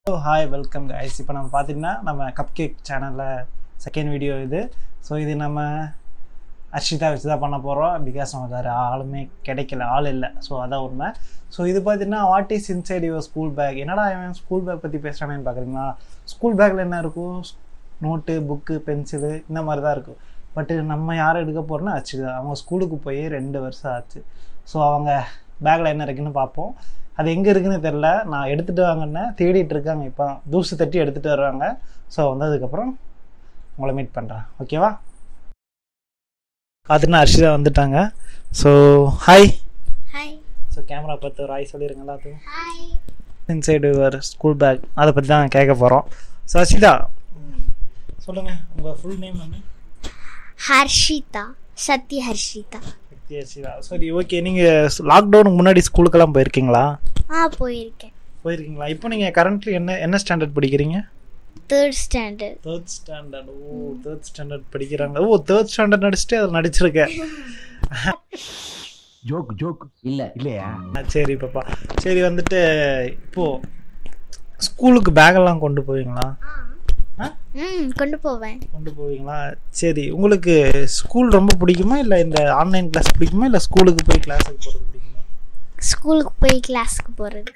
Hi welcome guys இப்போ நம்ம பார்த்தீங்கன்னா நம்ம கப் கேக் சேனலில் செகண்ட் வீடியோ இது ஸோ இது நம்ம அர்ஷிதா வச்சு தான் பண்ண போகிறோம் பிகாஸ் நமக்கு வேறு ஆளுமே கிடைக்கல ஆள் இல்லை ஸோ அதான் உண்மை ஸோ இது பார்த்தீங்கன்னா what is inside your school bag என்னடா இவன் ஸ்கூல் பேக் பற்றி பேசுகிறானேன்னு பார்க்குறீங்களா ஸ்கூல் பேக்கில் என்ன இருக்கும் நோட்டு புக்கு பென்சிலு இந்த மாதிரி தான் இருக்கும் பட்டு நம்ம யாரை எடுக்க போகிறோன்னா அர்ஷிதா அவங்க ஸ்கூலுக்கு போய் ரெண்டு வருஷம் ஆச்சு ஸோ அவங்க பேக்கில் என்ன இருக்குன்னு பார்ப்போம் அது எங்கே இருக்குன்னு தெரில நான் எடுத்துகிட்டு வாங்கன்னு தேடிட்டு இருக்காங்க இப்போ தூசு தட்டி எடுத்துகிட்டு வருவாங்க ஸோ வந்ததுக்கப்புறம் உங்களை மீட் பண்ணுறேன் ஓகேவா அதுன்னு அர்ஷிதா வந்துட்டாங்க so hi hi so camera பார்த்து ஒரு ஹாய் சொல்லிடுங்க எல்லாத்துக்கும் hi inside your school bag அதை பற்றி தான் கேட்க போகிறோம் ஸோ அர்ஷிதா சொல்லுங்கள் உங்கள் ஃபுல் நேம் என்ன ஹர்ஷிதா சத்ய ஹர்ஷிதா சக்தி அர்ஷிதா சரி ஓகே நீங்கள் லாக்டவுனுக்கு முன்னாடி ஸ்கூலுக்கெல்லாம் போயிருக்கீங்களா ஆ போயிருக்கேன் போயிருக்கீங்களா இப்போ நீங்கள் கரண்ட்லி என்ன என்ன ஸ்டாண்டர்ட் படிக்கிறீங்க third standard third standard oh third standard படிக்கிறாங்க ஓ தேர்ட் ஸ்டாண்டர்ட் நடிச்சுட்டு அதில் நடிச்சிருக்கேன் ஜோக் ஜோக் இல்ல இல்லையா ஆ, சரி பாப்பா சரி வந்துட்டு இப்போ ஸ்கூலுக்கு பேக்கெல்லாம் கொண்டு போவீங்களா ஆ ம் கொண்டு போவேன் கொண்டு போவீங்களா சரி உங்களுக்கு ஸ்கூல் ரொம்ப பிடிக்குமா இல்லை இந்த ஆன்லைன் கிளாஸ் பிடிக்குமா இல்லை ஸ்கூலுக்கு போய் கிளாஸுக்கு போகிறது பிடிக்குமா ஸ்கூலுக்கு போய் கிளாஸ்க்கு போகிறது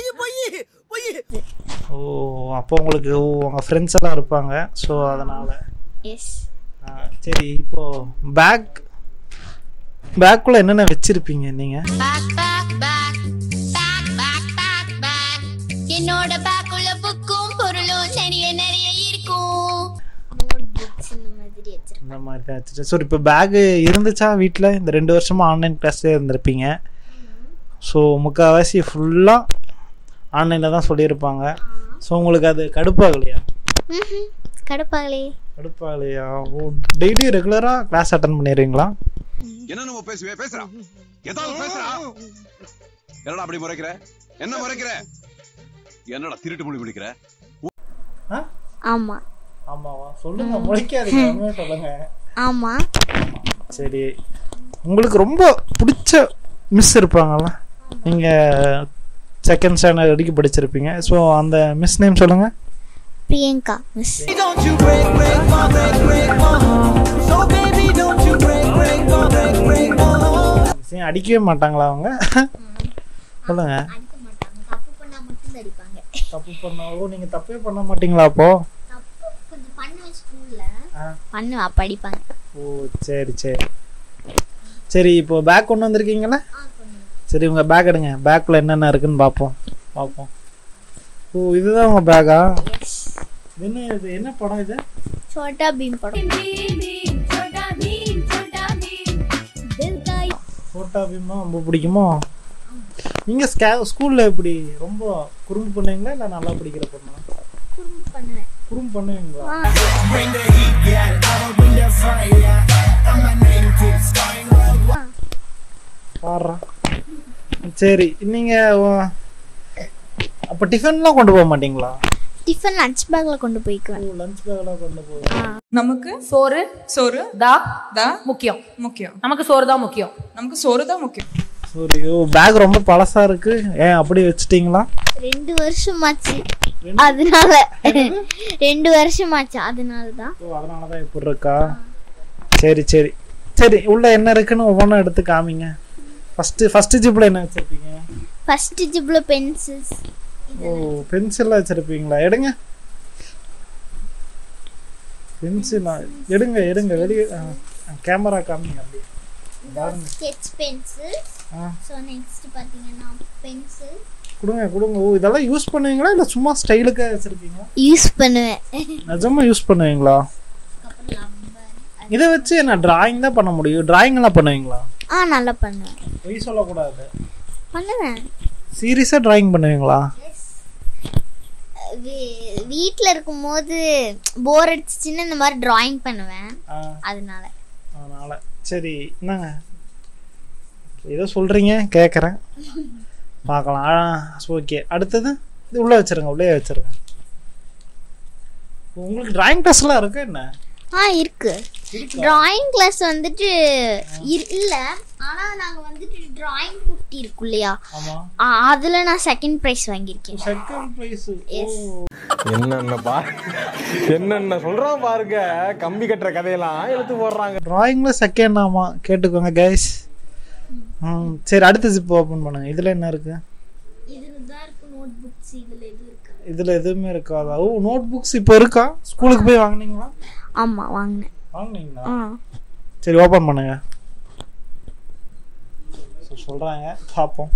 ஓ அப்போ உங்களுக்கு ஓ உங்கள் ஃப்ரெண்ட்ஸ் எல்லாம் இருப்பாங்க ஸோ அதனால் எஸ் சரி இப்போ பேக் பேக்குள்ளே என்னென்ன வச்சுருப்பீங்க நீங்கள் bag bag bag bag bag bag bag என்னோட பேக் உள்ள புக்கும் பொருளும் நிறைய நிறைய இருக்கும் நோட் புக்ஸ் இந்த மாதிரி வச்சிருக்கேன் இந்த மாதிரி தான் வச்சுட்டு ஸோ இப்போ பேகு இருந்துச்சா வீட்டில் இந்த ரெண்டு வருஷமாக ஆன்லைன் கிளாஸ்லேயே இருந்திருப்பீங்க ஸோ முக்கால்வாசி ஃபுல்லாக ஆன்லைனில் தான் சொல்லியிருப்பாங்க ஸோ உங்களுக்கு அது கடுப்பாகலையா ம் கடுப்பாங்களே கடுப்பாகலையா ஓ டெய்லி ரெகுலராக கிளாஸ் அட்டன் பண்ணிடுறீங்களா என்ன நம்ம பேசுவே பேசுறா ஏதாவது பேசுறா என்னடா அப்படி முறைக்கிற என்ன முறைக்கிற என்னடா திருட்டு மொழி முடிக்கிற ஆ ஆமாம் ஆமாவா சொல்லுங்க முளைக்காதீங்க உண்மையாக சொல்லுங்க ஆமாம் சரி உங்களுக்கு ரொம்ப பிடிச்ச மிஸ் இருப்பாங்கல்ல நீங்கள் செகண்ட் ஸ்டாண்டர்ட் வரைக்கும் படிச்சிருப்பீங்க ஸோ அந்த மிஸ் நேம் சொல்லுங்கள் Priyanka miss Don't you break, break my, break, break my heart. So baby, don't you break, break my, break, break my heart. சரி அடிக்கவே மாட்டாங்களா அவங்க சொல்லுங்க அடிக்க மாட்டாங்க தப்பு பண்ணால் மட்டும் அடிப்பாங்க தப்பு பண்ண ஓ நீங்கள் தப்பே பண்ண மாட்டீங்களா அப்போ தப்பு கொஞ்சம் பண்ணுவேன் ஸ்கூலில் ஆ. பண்ணுவேன் அப்போ அடிப்பாங்க ஓ சரி சரி சரி இப்போ பேக் கொண்டு வந்திருக்கீங்களா ஆ கொண்டு சரி உங்கள் பேக் எடுங்க பேக்கில் என்னென்ன இருக்குன்னு பார்ப்போம் பார்ப்போம் ஓ இதுதான் உங்கள் பேக்கா எஸ் என்ன இது என்ன படம் இது छोटा भीम पढ़ो दिल का ஃபோட்டோ பீமா ரொம்ப பிடிக்குமோ நீங்கள் ஸ்கே ஸ்கூலில் எப்படி ரொம்ப குறும்பு பண்ணுவீங்களா இல்லை நல்லா படிக்கிற பொண்ணா कुरुम பண்ணுவேன் குறும்பு பண்ணுவீங்களா பாடுறா சரி நீங்கள் அப்போ டிஃபன்லாம் கொண்டு போக மாட்டீங்களா டிஃபன் லஞ்ச் பேக்ல கொண்டு போய்க்குவேன் லஞ்ச் பேக்கெல்லாம் கொண்டு போவேன் நமக்கு சோறு சோறு தா தா முக்கியம் முக்கியம் நமக்கு சோறு தான் முக்கியம் நமக்கு சோறு தான் முக்கியம் சரி ஓ பேக் ரொம்ப பழசா இருக்கு ஏன் அப்படி வச்சிட்டீங்களா ரெண்டு வருஷமாச்சு அதனால ரெண்டு வருஷமாச்சு அதனால தான் ஓ அதனால தான் இப்படி இருக்கா சரி சரி சரி உள்ள என்ன இருக்குன்னு ஒவ்வொன்றும் எடுத்து காமிங்க ஃபஸ்ட்டு ஃபஸ்ட்டு ஜிப்பில் என்ன வச்சுருப்பீங்க ஃபர்ஸ்ட் ஜிப்ல பென்சில்ஸ் ஓ பென்சில்லாம் வச்சுருப்பீங்களா எடுங்க பென்சிலா எடுங்க எடுங்க வெளியே கேமரா காமிங்க அப்படியே பாருங்க ஸ்கெட்ச் பென்சில் ஆ ஸோ நெக்ஸ்ட் பார்த்தீங்கன்னா பென்சில் கொடுங்க கொடுங்க ஓ இதெல்லாம் யூஸ் பண்ணுவீங்களா இல்லை சும்மா ஸ்டைலுக்காக வச்சுருக்கீங்களா யூஸ் பண்ணுவேன் நிஜமா யூஸ் பண்ணுவீங்களா அப்புறம் ரப்பர் இதை வச்சு என்ன டிராயிங் தான் பண்ண முடியும் டிராயிங் எல்லாம் பண்ணுவீங்களா ஆ நல்லா பண்ணுவேன் பொய் சொல்லக்கூடாது பண்ணுவேன் சீரியஸாக டிராயிங் பண்ணுவீங்களா வீட்டில் இருக்கும்போது போர் அடிச்சிச்சுன்னா இந்த மாதிரி டிராயிங் பண்ணுவேன் ஆ அதனால அதனால சரி என்னங்க ஏதோ சொல்கிறீங்க கேட்குறேன் பார்க்கலாம் ஓகே அடுத்தது இது உள்ளே வச்சுருங்க உள்ளே வச்சுருங்க உங்களுக்கு டிராயிங் டெஸ்ட்லாம் இருக்கு என்ன ஆ இருக்கு டிராயிங் கிளாஸ் வந்துட்டு இரு- இல்ல ஆனா நாங்க வந்துட்டு டிராயிங் குட்டி இருக்கு இல்லையா ஆமா ஆ, அதுல நான் செகண்ட் பிரைஸ் வாங்கியிருக்கேன் செகண்ட் பிரைஸ் Yes. என்னென்ன பா என்னென்ன சொல்றான் பாருங்க கம்பி கட்டுற கதையெல்லாம் எடுத்து போடுறாங்க டிராயிங்ல செகண்ட் ஆமா கேட்டுக்கோங்க கைஸ் ம் சரி அடுத்த ஜிப் ஓபன் பண்ணுங்க இதுல என்ன இருக்கு இதுல தான் இருக்கு நோட் புக்ஸ் இதுல எது இருக்கு இதுல எதுவுமே இருக்காதா ஓ நோட் புக்ஸ் இப்போ இருக்கா ஸ்கூலுக்கு போய் வாங்குனீங்களா ஆமா வாங்கினேன் வாங்குனீங்களா ஆ சரி ஓபன் பண்ணுங்க So, சொல்றாங்க பார்ப்போம்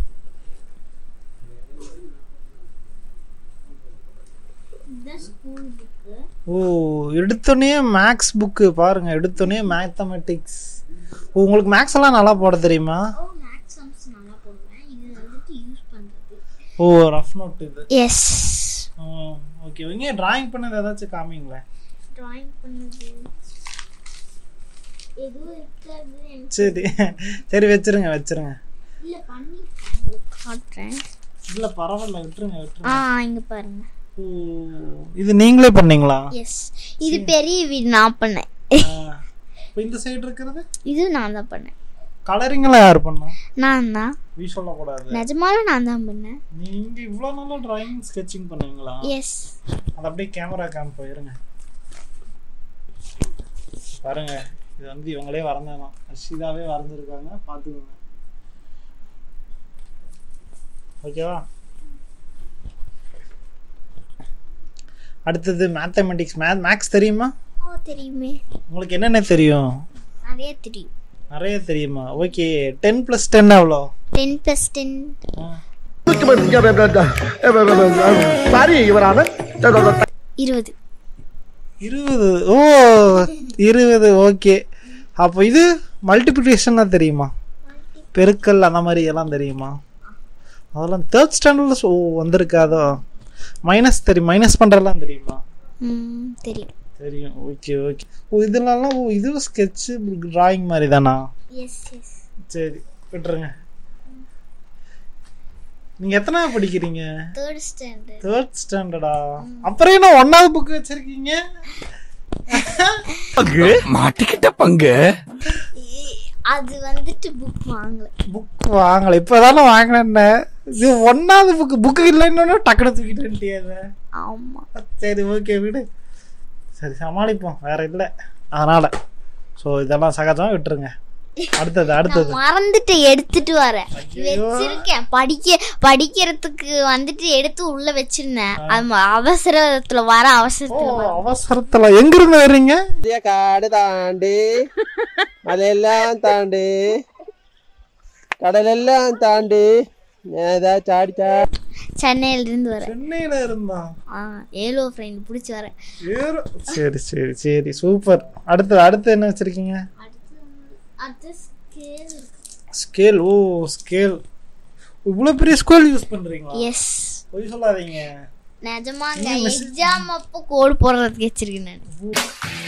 இதுதான் ஸ்கூல் புக்கு ஓ எடுத்தோடனே மேக்ஸ் புக்கு பாருங்க எடுத்தோடனே மேத்தமெட்டிக்ஸ் ஓ உங்களுக்கு மேக்ஸ் எல்லாம் நல்லா போட தெரியுமா ஓ மேக்ஸ் சம்ஸ் நல்லா போடுவேன் இது வந்துட்டு யூஸ் பண்றது ஓ ரஃப் நோட் இது எஸ் ஓகே இங்கே டிராயிங் பண்ணது ஏதாச்சும் காமிங்களேன் டிராயிங் பண்ணது எதுவும் இருக்காது எனக்கு சரி சரி வச்சிருங்க வச்சிருங்க இல்ல பண்ணி உங்களுக்கு காட்டுறேன் இல்ல பரவாயில்ல விட்டுருங்க விட்டுருங்க ஆ இங்க பாருங்க ஓ இது நீங்களே பண்ணீங்களா எஸ் இது பெரிய வீடு நான் பண்ணேன் இப்போ இந்த சைடு இருக்கிறது இது நான் தான் பண்ணேன் கலரிங்லாம் யார் பண்ணா நான் தான் வீ சொல்லக்கூடாது நிஜமால நான் தான் பண்ணேன் நீங்க இவ்வளோ நல்லா டிராயிங் ஸ்கெட்சிங் பண்ணுவீங்களா எஸ் அது அப்படியே கேமரா கேம் போயிருங்க பாருங்க இது வந்து இவங்களே வரைஞ்சதான் அர்ஷிதாவே வரைஞ்சிருக்காங்க பார்த்துக்கோங்க ஓகேவா அடுத்தது மேத்தமெட்டிக்ஸ் மேத் மேக்ஸ் தெரியுமா ஓ தெரியுமே உங்களுக்கு என்னென்ன தெரியும் நிறைய தெரியும் நிறைய தெரியுமா ஓகே டென் ப்ளஸ் டென் எவ்வளோ டென் ப்ளஸ் டென் சாரி இவரான இருபது இருபது ஓ இருபது ஓகே அப்போ இது மல்டிப்ளிகேஷன்லாம் தெரியுமா பெருக்கல் அந்த மாதிரி எல்லாம் தெரியுமா அதெல்லாம் தேர்ட் ஸ்டாண்டர்டில் ஓ வந்திருக்காதோ மைனஸ் தெரியும் மைனஸ் பண்ணுறதெல்லாம் தெரியுமா ம் தெரியும் தெரியும் ஓகே ஓகே ஓ இதெல்லாம் ஓ இது ஸ்கெட்சு டிராயிங் மாதிரி தானா எஸ் எஸ் சரி விட்டுருங்க நீங்கள் எத்தனாவது படிக்கிறீங்க தேர்ட் ஸ்டாண்டர்ட் தேர்ட் ஸ்டாண்டர்டா அப்புறம் என்ன ஒன்னாவது புக் வச்சிருக்கீங்க மாட்டிக்கிட்ட பங்கு அது வந்துட்டு புக் வாங்கல புக் வாங்கல இப்போதானே வாங்கினேன் இது ஒன்னாவது புக்கு புக்கு இல்லைன்னு டக்குனு தூக்கிட்டு வந்துட்டியாத ஆமா சரி ஓகே விடு சரி சமாளிப்போம் வேற இல்லை அதனால ஸோ இதெல்லாம் சகஜமா விட்டுருங்க அடுத்தது அடுத்தது நான் மறந்துட்டு எடுத்துட்டு வரேன் வச்சிருக்கேன் படிக்க படிக்கிறதுக்கு வந்துட்டு எடுத்து உள்ள வச்சிருந்தேன் அது ம- அவசரத்துல வர ஓ அவசரத்துல வர. அவசரத்துல எங்க இருந்து வர்றீங்க காடு தாண்டி மலையெல்லாம் தாண்டி கடலெல்லாம் தாண்டி ஏதாச்சும் ஆடிச்சா சென்னையில இருந்து வரேன் சென்னையில இருந்தா ஆ ஏலோ ஃப்ரெண்ட் பிடிச்சி வரேன் ஏறு. சரி சரி சரி சூப்பர் அடுத்து அடுத்து என்ன வச்சிருக்கீங்க அது ஸ்கேல் ஸ்கேல் ஓ ஸ்கேல் இவ்வளோ பெரிய ஸ்கேல் யூஸ் பண்றீங்களா எஸ் பொய் சொல்லாதீங்க நிஜமாங்க எக்ஸாம் அப்போ கோடு போடுறதுக்கு வச்சிருக்கேன் நான்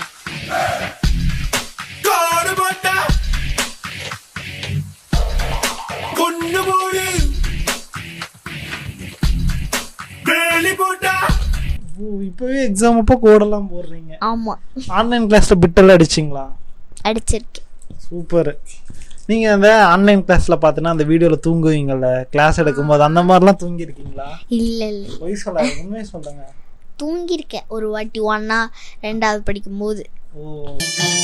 ஓ இப்போவே எக்ஸாம் அப்போ கோடெல்லாம் போடுறீங்க ஆமா ஆன்லைன் கிளாஸில் பிட்டெல்லாம் அடிச்சிங்களா அடிச்சிருக்கேன் சூப்பர் நீங்கள் அந்த ஆன்லைன் கிளாஸில் பார்த்தீங்கன்னா அந்த வீடியோவில் தூங்குவீங்கல்ல கிளாஸ் எடுக்கும்போது அந்த மாதிரிலாம் தூங்கியிருக்கீங்களா இல்ல இல்ல பொய் சொல்லாதீங்க உண்மையை சொல்லுங்க தூங்கியிருக்கேன் ஒரு வாட்டி ஒன்னா ரெண்டாவது படிக்கும் போது ஓ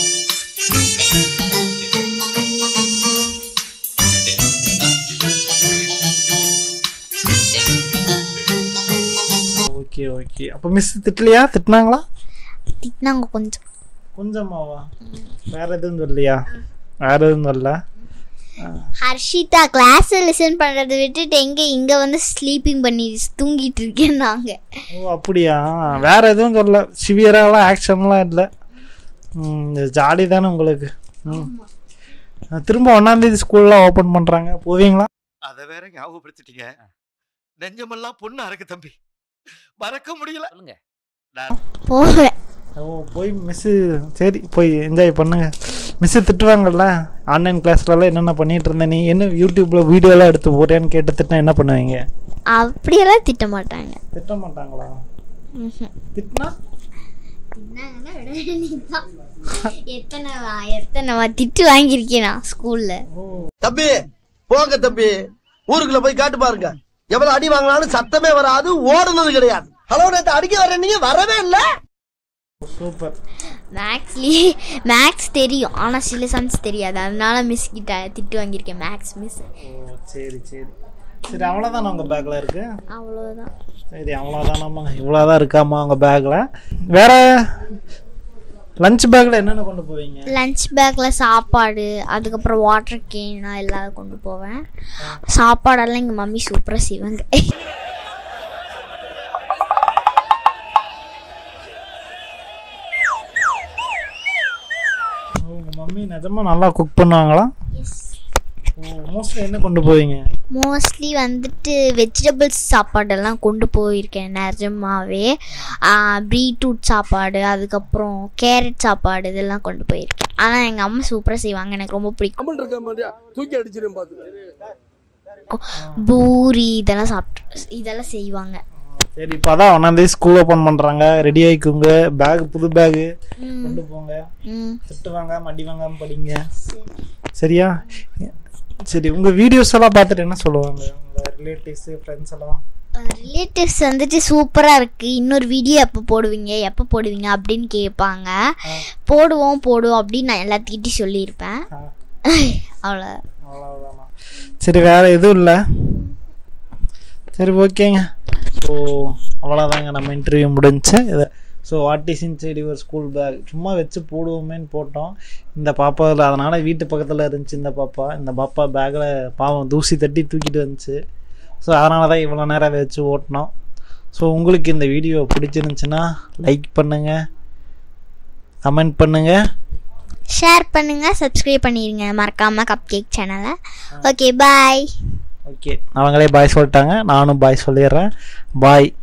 ஓகே ஓகே அப்போ மிஸ் திட்டலையா திட்டினாங்களா திட்டினாங்க கொஞ்சம் கொஞ்சமாவா வேற எதுவும் சொல்லலையா வேற எதுவும் சொல்லல ஹர்ஷிதா கிளாஸ் லிசன் பண்றதை விட்டுட்டு எங்க இங்க வந்து ஸ்லீப்பிங் பண்ணி தூங்கிட்டு இருக்கேன் நாங்க ஓ அப்படியா வேற எதுவும் சொல்லல சிவியராலாம் ஆக்ஷன்லாம் இல்லை ஜாலி தானே உங்களுக்கு ம் திரும்ப ஒன்னாந்தேதி ஸ்கூல்லாம் ஓப்பன் பண்ணுறாங்க போவீங்களா அத வேற ஞாபகப்படுத்திட்டீங்க நெஞ்சமெல்லாம் பொண்ணு அறக்கு தம்பி மறக்க முடியல சொல்லுங்க போவேன் ஓ போய் மிஸ்ஸு சரி போய் என்ஜாய் பண்ணுங்க மிஸ்ஸு திட்டுவாங்கல்ல ஆன்லைன் கிளாஸ்லலாம் என்னென்ன பண்ணிட்டு இருந்த நீ என்ன யூடியூப்பில் வீடியோலாம் எடுத்து போறியான்னு கேட்டு திட்டினா என்ன பண்ணுவீங்க அப்படியெல்லாம் திட்ட மாட்டாங்க திட்ட மாட்டாங்களா ம்ஹும். திட்டினா தின்னாங்கன்னா விட வேண்டியதுதான். எத்தனை வா- எத்தனை வா- திட்டு வாங்கியிருக்கேன் நான் ஸ்கூல்ல தம்பி போங்க தம்பி ஊருக்குள்ள போய் காட்டு பாருங்க எவ்வளவு அடி வாங்கினாலும் சத்தமே வராது ஓடுனது கிடையாது ஹலோ நேத்து அடிக்க வர நீங்க வரவே இல்ல சூப்பர் மேக்ஸ்லயே மேக்ஸ் தெரியும் ஆனா சில சம்ஸ் தெரியாது அதனால மிஸ் கிட்ட திட்டு வாங்கியிருக்கேன் மேக்ஸ் மிஸ் ஓ சரி சரி சரி அவ்வளோதான் உங்கள் பேக்கில் இருக்கு அவ்வளவுதான் சரி அவ்வளோதானாம்மா இவ்வளோதான் இருக்காம்மா உங்கள் பேக்கில் வேற லஞ்ச் பேக்கில் என்னென்ன கொண்டு போவீங்க லஞ்ச் பேக்ல சாப்பாடு அதுக்கப்புறம் வாட்டர் கேன் எல்லாம் கொண்டு போவேன் சாப்பாடெல்லாம் எங்க மம்மி சூப்பரா செய்வாங்க உங்கள் மம்மி நிஜமாக நல்லா குக் பண்ணுவாங்களா ஓ மோஸ்ட்லி என்ன கொண்டு போவீங்க மோஸ்ட்லி வந்துட்டு வெஜிடபிள்ஸ் சாப்பாடெல்லாம் கொண்டு போயிருக்கேன் நிஜமாவே பீட்ரூட் சாப்பாடு அதுக்கப்புறம் கேரட் சாப்பாடு இதெல்லாம் கொண்டு போயிருக்கேன் ஆனால் எங்கள் அம்மா சூப்பராக செய்வாங்க எனக்கு ரொம்ப பிடிக்கும் இருக்க மாட்டியா தூக்கி அடிச்சிரும் பாத்து பூரி இதெல்லாம் சாப்பிட்டு இதெல்லாம் செய்வாங்க சரி இப்போ அதான் ஒன்றாந்தேதி ஸ்கூல் ஓப்பன் பண்ணுறாங்க ரெடி ஆகிக்குங்க பேக் புது பேகு கொண்டு போங்க ம் திட்டுவாங்க மடி வாங்காம படிங்க சரியா சரி உங்கள் வீடியோஸ் எல்லாம் பார்த்துட்டு என்ன சொல்லுவாங்க உங்கள் ரிலேட்டிவ்ஸு ஃப்ரெண்ட்ஸ் எல்லாம் ரிலேட்டிவ்ஸ் வந்துட்டு சூப்பராக இருக்குது இன்னொரு வீடியோ எப்போ போடுவீங்க எப்போ போடுவீங்க அப்படின்னு கேட்பாங்க போடுவோம் போடுவோம் அப்படின்னு நான் எல்லாத்துக்கிட்டையும் சொல்லியிருப்பேன் அவ்வளோ அவ்வளோதானா சரி வேற எதுவும் இல்லை சரி ஓகேங்க ஸோ அவ்வளோதாங்க நம்ம இன்டர்வியூ முடிஞ்சு இதை so what is inside your school bag சும்மா வச்சு போடுவோமேன்னு போட்டோம் இந்த பாப்பா அதில் அதனால் வீட்டு பக்கத்தில் இருந்துச்சு இந்த பாப்பா இந்த பாப்பா பேக்கில் பாவம் தூசி தட்டி தூக்கிட்டு வந்துச்சு ஸோ அதனால தான் இவ்வளோ நேரம் வச்சு ஓட்டினோம் ஸோ உங்களுக்கு இந்த வீடியோ பிடிச்சிருந்துச்சுன்னா லைக் பண்ணுங்கள் கமெண்ட் பண்ணுங்கள் ஷேர் பண்ணுங்க சப்ஸ்கிரைப் பண்ணிடுங்க மறக்காம கப் கேக் சேனலை ஓகே பாய் ஓகே அவங்களே பாய் சொல்லிட்டாங்க நானும் பாய் சொல்லிடுறேன் பாய்